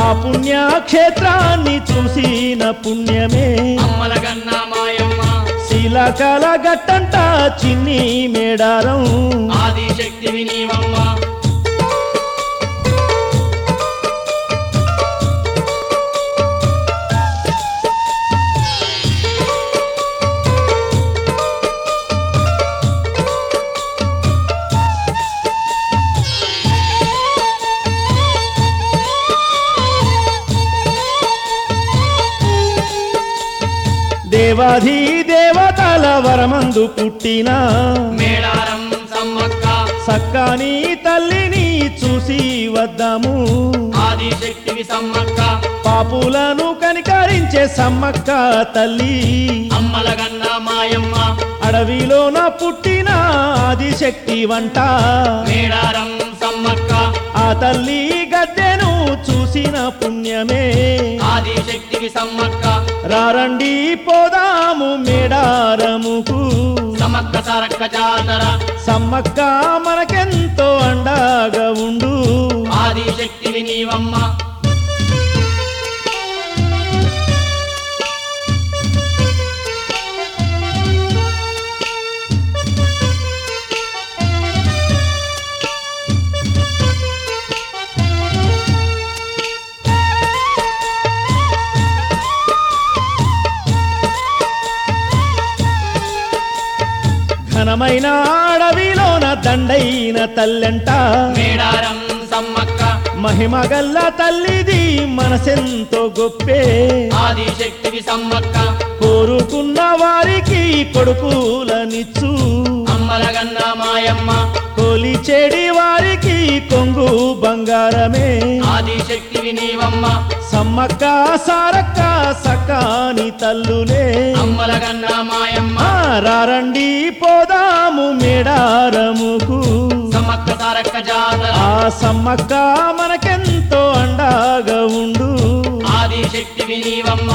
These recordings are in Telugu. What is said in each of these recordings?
పుణ్యక్షేత్రాన్ని చూసిన పుణ్యమే అమ్మల గన్న మాయమ్మ శీలకల గట్టంట చిన్ని మేడారం ఆది శక్తివి నీవమ్మ దేవాధి దేవతల వరమందు పుట్టిన మేడారం సమ్మక్క సక్కాని తల్లిని చూసి వద్దాము ఆది శక్తివి సమ్మక్క పాపులను కనికరించే సమ్మక్క తల్లి అమ్మల గన్న మాయమ్మ అడవిలోన పుట్టిన ఆదిశక్తి వంట మేడారం సమ్మక్క ఆ తల్లి గద్దెను చూసిన పుణ్యమే ఆది శక్తివి సమ్మక్క రారండి పోదాము మేడారముకు సమ్మక్క సారక్క జాతర సమ్మక్క మనకెంతో అండగా ఉండు ఆది శక్తివి నీవమ్మ ఘనమైన అడవిలోన దండైన తల్లెంట మేడారం సమ్మక్క మహిమగల్ల తల్లిది మనసెంతో గొప్పే ఆది శక్తివి సమ్మక్క కోరుకున్న వారికి కొడుకులనిచ్చు అమ్మల గన్న మాయమ్మ కోలి చెడి వారికి కొంగు బంగారమే ఆది శక్తివి నీవమ్మ సమ్మక్క సారక్క సకాని తల్లులే అమ్మల గన్న మాయమ్మ ఆ, రారండి పోదాము మేడారముకు సమ్మక్క సారక్క జాతర ఆ సమ్మక్క మనకెంతో అండగా ఉండు ఆది శక్తివి నీవమ్మ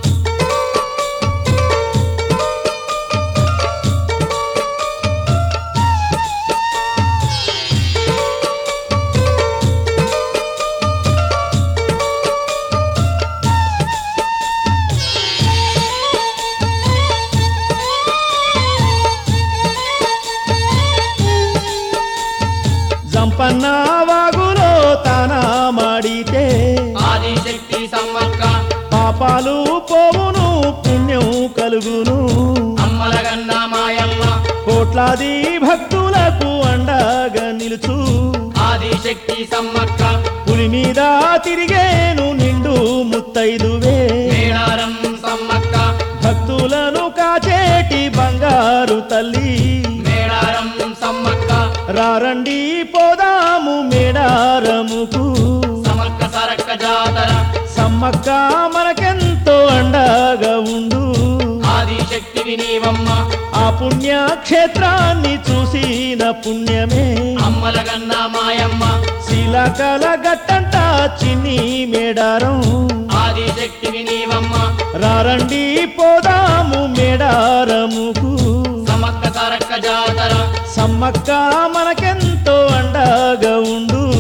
జంపన్న వాగులో తానా మాడితే ఆది శక్తి సమ్మక్క పాపాలు పోవును పుణ్యం కలుగును అమ్మల గన్న మాయమ్మ కోట్లాది భక్తులకు అండగా నిలుచు ఆది శక్తి సమ్మక్క పులి మీద తిరిగేను నిండు ముత్తైదువే మేడారం సమ్మక్క భక్తులను కాచేటి బంగారు తల్లి మేడారం సమ్మక్క రారండి పోదాము మేడారముకు సమక్క సరక్క జాతర సమ్మక్క మనకెంతో అండగా ఉండు ఆది శక్తివి నీవమ్మ ఆ పుణ్యక్షేత్రాన్ని చూసిన పుణ్యమే అమ్మల గన్న మాయమ్మ శిలకల గట్టంట చిన్ని మేడారం ఆది శక్తివి నీవమ్మ రారండి పోదాము మేడారముకు సమక్క సరక్క జాతర సమ్మక్క మనకెంతో అండగా ఉండు